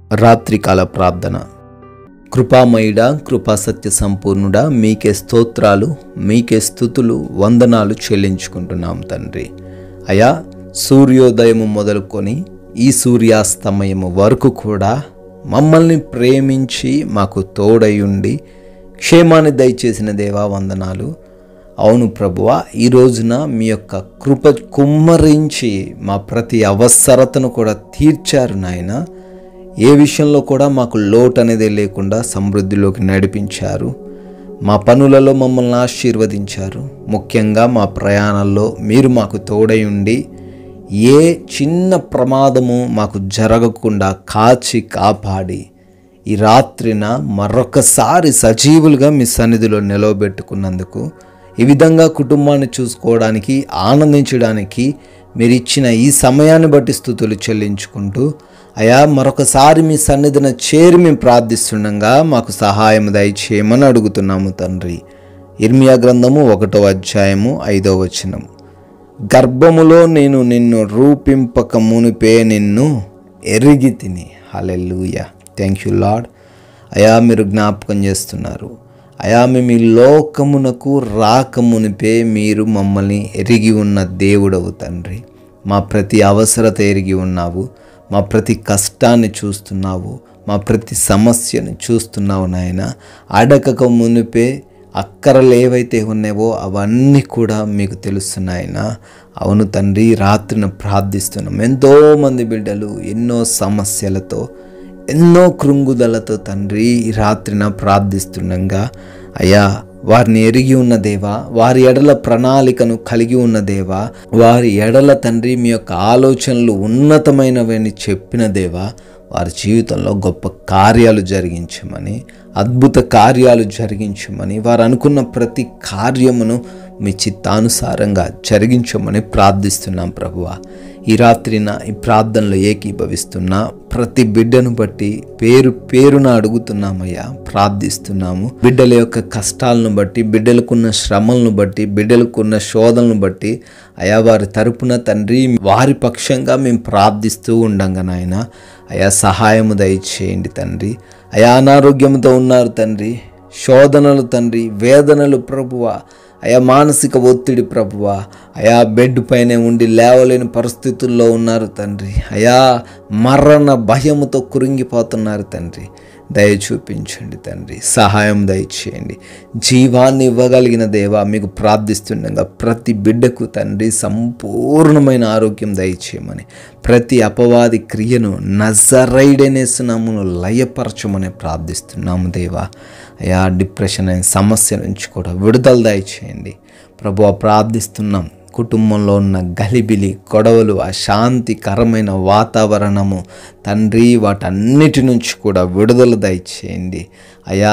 రాత్రికాల ప్రార్థన కృపామయుడ కృపా సత్య సంపూర్ణుడా మీకే స్తోత్రాలు మీకే స్థుతులు వందనాలు చెల్లించుకుంటున్నాం తండ్రి అయా సూర్యోదయము మొదలుకొని ఈ సూర్యాస్తమయము వరకు కూడా మమ్మల్ని ప్రేమించి మాకు తోడయుండి క్షేమాన్ని దయచేసిన దేవా వందనాలు అవును ప్రభువా ఈ రోజున మీ యొక్క కృప కుమ్మరించి మా ప్రతి అవసరతను కూడా తీర్చారు నాయన ఏ విషయంలో కూడా మాకు లోటు అనేది లేకుండా సమృద్ధిలోకి నడిపించారు మా పనులలో మమ్మల్ని ఆశీర్వదించారు ముఖ్యంగా మా ప్రయాణాల్లో మీరు మాకు తోడై ఉండి ఏ చిన్న ప్రమాదము మాకు జరగకుండా కాచి కాపాడి ఈ రాత్రిన మరొకసారి సజీవులుగా మీ సన్నిధిలో నిలవబెట్టుకున్నందుకు ఈ విధంగా కుటుంబాన్ని చూసుకోవడానికి ఆనందించడానికి మీరు ఇచ్చిన ఈ సమయాన్ని బట్టి స్థుతులు చెల్లించుకుంటూ అయా మరొకసారి మీ సన్నిధిన చేరి మేము ప్రార్థిస్తుండగా మాకు సహాయం దయచేయమని అడుగుతున్నాము తండ్రి ఇర్మియా గ్రంథము ఒకటో అధ్యాయము ఐదో వచనం గర్భములో నేను నిన్ను రూపింపక మునిపే నిన్ను ఎరిగి తిని హలెల్లుయ థ్యాంక్ యూ లాడ్ అయా మీరు జ్ఞాపకం చేస్తున్నారు అయా మేము ఈ లోకమునకు రాకమునిపే మీరు మమ్మల్ని ఎరిగి ఉన్న దేవుడవు తండ్రి మా ప్రతి అవసరత ఎరిగి ఉన్నావు మా ప్రతి కష్టాన్ని చూస్తున్నావు మా ప్రతి సమస్యను చూస్తున్నావు నాయన అడగక మునిపే అక్కరలు ఏవైతే ఉన్నావో అవన్నీ కూడా మీకు తెలుస్తున్నాయన అవును తండ్రి రాత్రిన ప్రార్థిస్తున్నాం ఎంతోమంది బిడ్డలు ఎన్నో సమస్యలతో ఎన్నో కృంగుదలతో తండ్రి ఈ రాత్రిన ప్రార్థిస్తుండగా అయ్యా వారిని ఎరిగి ఉన్న దేవా వారి ఎడల ప్రణాళికను కలిగి ఉన్న దేవా వారి ఎడల తండ్రి మీ యొక్క ఆలోచనలు ఉన్నతమైనవని చెప్పిన దేవా వారి జీవితంలో గొప్ప కార్యాలు జరిగించమని అద్భుత కార్యాలు జరిగించమని వారు అనుకున్న ప్రతి కార్యమును మీ చిత్తానుసారంగా జరిగించమని ప్రార్థిస్తున్నాం ప్రభువ ఈ రాత్రిన ఈ ప్రార్థనలో ఏకీభవిస్తున్న ప్రతి బిడ్డను బట్టి పేరు పేరున అడుగుతున్నామయ్యా ప్రార్థిస్తున్నాము బిడ్డల యొక్క కష్టాలను బట్టి బిడ్డలకున్న శ్రమలను బట్టి బిడ్డలకున్న శోధనలను బట్టి అయా వారి తరపున తండ్రి వారి పక్షంగా మేము ప్రార్థిస్తూ ఉండంగా నాయన అయా సహాయము దయచేయండి తండ్రి అయా అనారోగ్యంతో ఉన్నారు తండ్రి శోధనలు తండ్రి వేదనలు ప్రభువ అయా మానసిక ఒత్తిడి ప్రభువ అయా బెడ్ పైనే ఉండి లేవలేని పరిస్థితుల్లో ఉన్నారు తండ్రి అయా మరణ భయముతో కురింగిపోతున్నారు తండ్రి దయ చూపించండి తండ్రి సహాయం దయచేయండి జీవాన్ని ఇవ్వగలిగిన దేవా మీకు ప్రార్థిస్తుండగా ప్రతి బిడ్డకు తండ్రి సంపూర్ణమైన ఆరోగ్యం దయచేయమని ప్రతి అపవాది క్రియను నజరైడనేసునామును లయపరచమని ప్రార్థిస్తున్నాము దేవా అయా డిప్రెషన్ అనే సమస్య నుంచి కూడా విడుదల దయచేయండి ప్రభు ప్రార్థిస్తున్నాం కుటుంబంలో ఉన్న గలిబిలి గొడవలు అశాంతికరమైన వాతావరణము తండ్రి వాటన్నిటి నుంచి కూడా విడుదల దయచేయండి అయా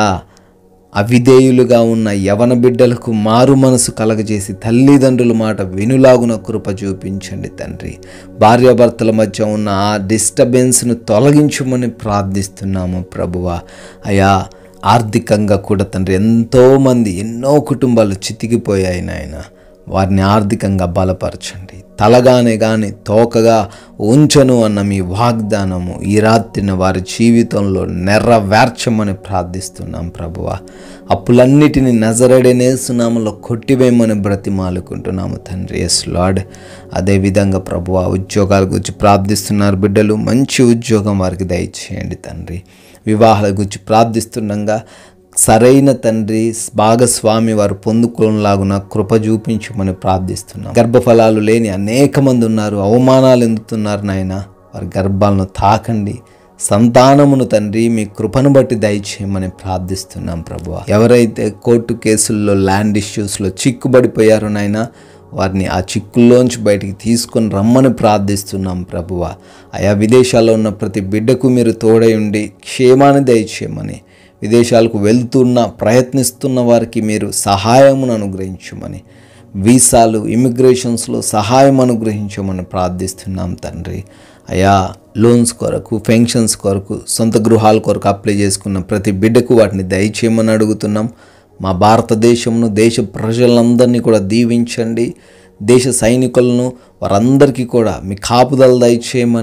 అవిధేయులుగా ఉన్న యవన బిడ్డలకు మారు మనసు కలగజేసి తల్లిదండ్రుల మాట వినులాగున కృప చూపించండి తండ్రి భార్యాభర్తల మధ్య ఉన్న ఆ డిస్టర్బెన్స్ను తొలగించమని ప్రార్థిస్తున్నాము ప్రభువ అయా ఆర్థికంగా కూడా తండ్రి ఎంతోమంది ఎన్నో కుటుంబాలు చితికిపోయాయి నాయన వారిని ఆర్థికంగా బలపరచండి తలగానే కానీ తోకగా ఉంచను అన్న మీ వాగ్దానము ఈ రాత్రిన వారి జీవితంలో నెర్రవేర్చమని ప్రార్థిస్తున్నాం ప్రభువ అప్పులన్నిటిని నజరడనేసునామలో కొట్టివేయమని బ్రతిమాలుకుంటున్నాము తండ్రి ఎస్ లార్డ్ అదేవిధంగా ప్రభువ ఉద్యోగాల గురించి ప్రార్థిస్తున్నారు బిడ్డలు మంచి ఉద్యోగం వారికి దయచేయండి తండ్రి వివాహాల గురించి ప్రార్థిస్తుండగా సరైన తండ్రి భాగస్వామి వారు పొందుకోలాగున కృప చూపించమని ప్రార్థిస్తున్నాం గర్భఫలాలు లేని అనేక మంది ఉన్నారు అవమానాలు ఎందుతున్నారు నాయన వారి గర్భాలను తాకండి సంతానమును తండ్రి మీ కృపను బట్టి దయచేయమని ప్రార్థిస్తున్నాం ప్రభు ఎవరైతే కోర్టు కేసుల్లో ల్యాండ్ ఇష్యూస్లో చిక్కుబడిపోయారో నాయన వారిని ఆ చిక్కుల్లోంచి బయటికి తీసుకొని రమ్మని ప్రార్థిస్తున్నాం ప్రభువ ఆయా విదేశాల్లో ఉన్న ప్రతి బిడ్డకు మీరు తోడై ఉండి క్షేమాన్ని దయచేయమని విదేశాలకు వెళ్తున్న ప్రయత్నిస్తున్న వారికి మీరు సహాయమును అనుగ్రహించమని వీసాలు ఇమిగ్రేషన్స్లో సహాయం అనుగ్రహించమని ప్రార్థిస్తున్నాం తండ్రి అయా లోన్స్ కొరకు పెన్షన్స్ కొరకు సొంత గృహాల కొరకు అప్లై చేసుకున్న ప్రతి బిడ్డకు వాటిని దయచేయమని అడుగుతున్నాం మా భారతదేశంను దేశ ప్రజలందరినీ కూడా దీవించండి దేశ సైనికులను వారందరికీ కూడా మీ కాపుదల దయచేయమని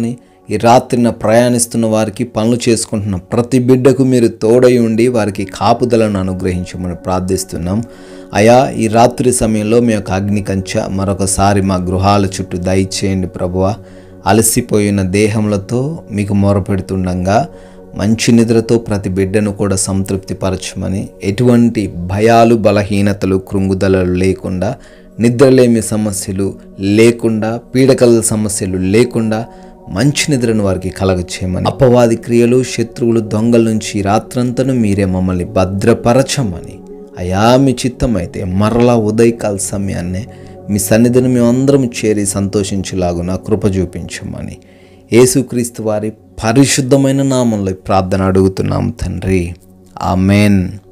ఈ రాత్రిన ప్రయాణిస్తున్న వారికి పనులు చేసుకుంటున్న ప్రతి బిడ్డకు మీరు తోడై ఉండి వారికి కాపుదలను అనుగ్రహించమని ప్రార్థిస్తున్నాం అయా ఈ రాత్రి సమయంలో మీ యొక్క అగ్ని కంచ మరొకసారి మా గృహాల చుట్టూ దయచేయండి ప్రభువ అలసిపోయిన దేహములతో మీకు మొరపెడుతుండగా మంచి నిద్రతో ప్రతి బిడ్డను కూడా సంతృప్తిపరచమని ఎటువంటి భయాలు బలహీనతలు కృంగుదలలు లేకుండా నిద్రలేమి సమస్యలు లేకుండా పీడకల సమస్యలు లేకుండా మంచి నిద్రను వారికి కలగచేయమని అపవాది క్రియలు శత్రువులు దొంగల నుంచి ఈ రాత్రంతను మీరే మమ్మల్ని భద్రపరచమని అయా మీ చిత్తమైతే మరలా ఉదయకాల సమయాన్నే మీ సన్నిధిని మేమందరం చేరి సంతోషించులాగున కృప చూపించమని యేసుక్రీస్తు వారి పరిశుద్ధమైన నామంలో ఈ ప్రార్థన అడుగుతున్నాం తండ్రి ఆమెన్